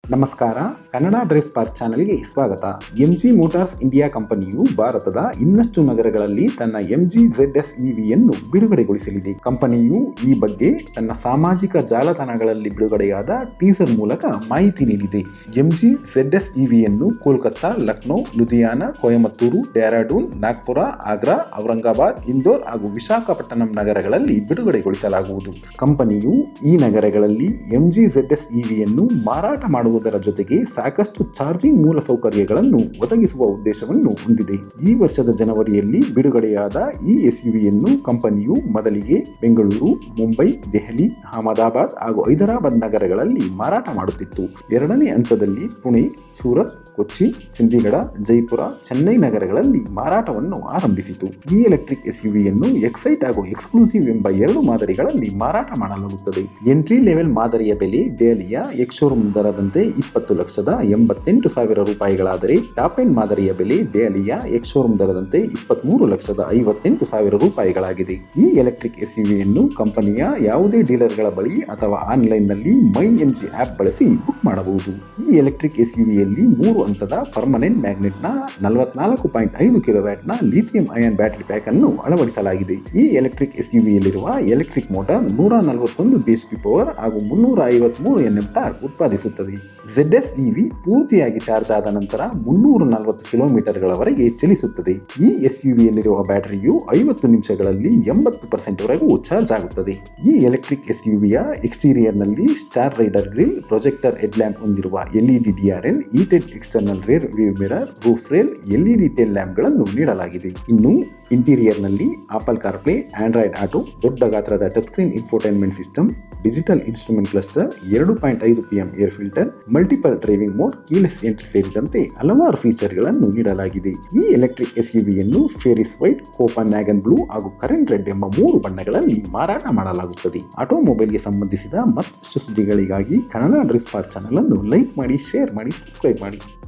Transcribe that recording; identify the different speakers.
Speaker 1: ನಮಸ್ಕಾರ Kannada dress park ಚಾನೆಲ್ಗೆ ಸ್ವಾಗತ ಎಂಜಿ ಮೋಟಾರ್ಸ್ ಇಂಡಿಯಾ ಕಂಪನಿಯು ಭಾರತದ ಇನ್ನಷ್ಟು ನಗರಗಳಲ್ಲಿ ತನ್ನ ಎಂಜಿ ಝೆಡ್ ಎಸ್ ಇವಿಯನ್ನು ಬಿಡುಗಡೆಗೊಳಿಸಲಿದೆ ಕಂಪನಿಯು ಈ ಬಗ್ಗೆ ತನ್ನ ಸಾಮಾಜಿಕ ಜಾಲತಾಣಗಳಲ್ಲಿ ಬಿಡುಗಡೆಯಾದ ಟೀಸರ್ ಮೂಲಕ ಮಾಹಿತಿ ನೀಡಿದೆ ಎಂಜಿ ಝೆಡ್ ಎಸ್ ಇವಿಯನ್ನು ಕೋಲ್ಕತ್ತಾ ಲಕ್ನೋ ಲುಧಿಯಾನ ಕೊಯಮತ್ತೂರು ಡೆಹ್ರಾಡೂನ್ ನಾಗ್ಪುರ ಆಗ್ರಾ ಔರಂಗಾಬಾದ್ ಇಂದೋರ್ ಹಾಗೂ ವಿಶಾಖಪಟ್ಟಣಂ ನಗರಗಳಲ್ಲಿ ಬಿಡುಗಡೆಗೊಳಿಸಲಾಗುವುದು ಕಂಪನಿಯು ಈ ನಗರಗಳಲ್ಲಿ ಎಂಜಿ ಝೆಡ್ ಎಸ್ ಇವಿಯನ್ನು ಮಾರಾಟ ಮಾಡುವುದರ ಜೊತೆಗೆ ಸಾಕಷ್ಟು ಚಾರ್ಜಿಂಗ್ ಮೂಲಸೌಕರ್ಯಗಳನ್ನು ಒದಗಿಸುವ ಉದ್ದೇಶವನ್ನು ಹೊಂದಿದೆ ಈ ವರ್ಷದ ಜನವರಿಯಲ್ಲಿ ಬಿಡುಗಡೆಯಾದ ಈ ಎಸ್ಯುವಿಯನ್ನು ಕಂಪನಿಯು ಮೊದಲಿಗೆ ಬೆಂಗಳೂರು ಮುಂಬೈ ದೆಹಲಿ ಅಹಮದಾಬಾದ್ ಹಾಗೂ ಹೈದರಾಬಾದ್ ನಗರಗಳಲ್ಲಿ ಮಾರಾಟ ಮಾಡುತ್ತಿತ್ತು ಎರಡನೇ ಹಂತದಲ್ಲಿ ಪುಣೆ ಸೂರತ್ ಕೊಚ್ಚಿ ಚಂಡೀಗಢ ಜೈಪುರ ಚೆನ್ನೈ ನಗರಗಳಲ್ಲಿ ಮಾರಾಟವನ್ನು ಆರಂಭಿಸಿತು ಈ ಎಲೆಕ್ಟ್ರಿಕ್ ಎಸ್ಯುವಿಯನ್ನು ಎಕ್ಸೈಟ್ ಹಾಗೂ ಎಕ್ಸ್ಕ್ಲೂಸಿವ್ ಎಂಬ ಎರಡು ಮಾದರಿಗಳಲ್ಲಿ ಮಾರಾಟ ಮಾಡಲಾಗುತ್ತದೆ ಎಂಟ್ರಿ ಲೆವೆಲ್ ಮಾದರಿಯ ಬೆಲೆ ದೆಹಲಿಯ ಎಕ್ಶೋರೂಮ್ ದರದಂತೆ ಇಪ್ಪತ್ತು ಲಕ್ಷದ ಎಂಬತ್ತೆಂಟು ಸಾವಿರ ರೂಪಾಯಿಗಳಾದರೆ ಟಾಪ್ ಎಂಡ್ ಮಾದರಿಯ ಬೆಲೆ ದೆಹಲಿಯ ಎಕ್ಶೋರೂಮ್ ದರದಂತೆ ಇಪ್ಪತ್ಮೂರು ಲಕ್ಷದ ಐವತ್ತೆಂಟು ಸಾವಿರ ರೂಪಾಯಿಗಳಾಗಿದೆ ಈ ಎಲೆಕ್ಟ್ರಿಕ್ ಎಸ್ಯುವಿಯನ್ನು ಕಂಪನಿಯ ಯಾವುದೇ ಡೀಲರ್ಗಳ ಬಳಿ ಅಥವಾ ಆನ್ಲೈನ್ನಲ್ಲಿ ಮೈ ಎಂಜಿ ಆಪ್ ಬಳಸಿ ಬುಕ್ ಮಾಡಬಹುದು ಈ ಎಲೆಕ್ಟ್ರಿಕ್ ಎಸ್ಯುವಿಯಲ್ಲಿ ಮೂರು ಹಂತದ ಪರ್ಮನೆಂಟ್ ಮ್ಯಾಗ್ನೆಟ್ನ ನಲವತ್ನಾಲ್ಕು ಪಾಯಿಂಟ್ ಐದು ಕಿಲೋವ್ಯಾಟ್ನ ಲಿಥಿಯಂ ಅಯಾನ್ ಬ್ಯಾಟರಿ ಪ್ಯಾಕ್ ಅನ್ನು ಅಳವಡಿಸಲಾಗಿದೆ ಈ ಎಲೆಕ್ಟ್ರಿಕ್ ಎಸ್ಯುವಿಯಲ್ಲಿರುವ ಎಲೆಕ್ಟ್ರಿಕ್ ಮೋಟಾರ್ ನೂರ ನಲವತ್ತೊಂದು ಬಿಎಸ್ಪಿ ಪವರ್ ಹಾಗೂ ಮುನ್ನೂರ ಐವತ್ಮೂರು ಎನ್ಎಂ ಟಾರ್ಕ್ ಉತ್ಪಾದಿಸುತ್ತದೆ ಝೆಡ್ ಎಸ್ ಇವಿ ಪೂರ್ತಿಯಾಗಿ ಚಾರ್ಜ್ ಆದ ನಂತರ ಮುನ್ನೂರ ನಲವತ್ತು ಕಿಲೋಮೀಟರ್ಗಳವರೆಗೆ ಚಲಿಸುತ್ತದೆ ಈ ಎಸ್ ಯುವಿಯಲ್ಲಿರುವ ಬ್ಯಾಟರಿಯು ಐವತ್ತು ನಿಮಿಷಗಳಲ್ಲಿ ಎಂಬತ್ತು ಪರ್ಸೆಂಟ್ ವರೆಗೂ ಚಾರ್ಜ್ ಆಗುತ್ತದೆ ಈ ಎಲೆಕ್ಟ್ರಿಕ್ ಎಸ್ ಯುವಿಯ ಎಕ್ಸ್ಟೀರಿಯರ್ನಲ್ಲಿ star rider grill projector head lamp ಹೊಂದಿರುವ LED DRL heated external rear view mirror roof rail LED tail ಲ್ಯಾಂಪ್ಗಳನ್ನು ನೀಡಲಾಗಿದೆ ಇನ್ನು ಇಂಟೀರಿಯರ್ನಲ್ಲಿ ಆಪಲ್ ಕಾರ್ಪ್ಲೇ ಆಂಡ್ರಾಯ್ಡ್ ಆಟೋ ದೊಡ್ಡ ಗಾತ್ರದ touch screen infotainment system digital instrument cluster ಎರಡು ಪಾಯಿಂಟ್ ಐದು P M air filter multiple driving mode keyless entry ಸೇರಿದಂತೆ ಹಲವಾರು ಫೀಚರ್ಗಳನ್ನು ನೀಡಲಾಗಿದೆ ಈ ಎಲೆಕ್ಟ್ರಿಕ್ ಎಸ್ಯುವಿಯನ್ನು Ferris white Copenhagen blue ಹಾಗೂ ಕರೆಂಟ್ ರೆಡ್ ಎಂಬ ಮೂರು ಬಣ್ಣಗಳಲ್ಲಿ ಮಾರಾಟ ಮಾಡಲಾಗುತ್ತದೆ ಆಟೋಮೊಬೈಲ್ಗೆ ಸಂಬಂಧಿಸಿದ ಮತ್ತಷ್ಟು ಸುದ್ದಿಗಳಿಗಾಗಿ ಕನ್ನಡ ಡ್ರೆಸ್ ಪಾರ್ ಚಾನಲ್ ಅನ್ನು ಲೈಕ್ ಮಾಡಿ ಶೇರ್ ಮಾಡಿ ಸಬ್ಸ್ಕ್ರೈಬ್ ಮಾಡಿ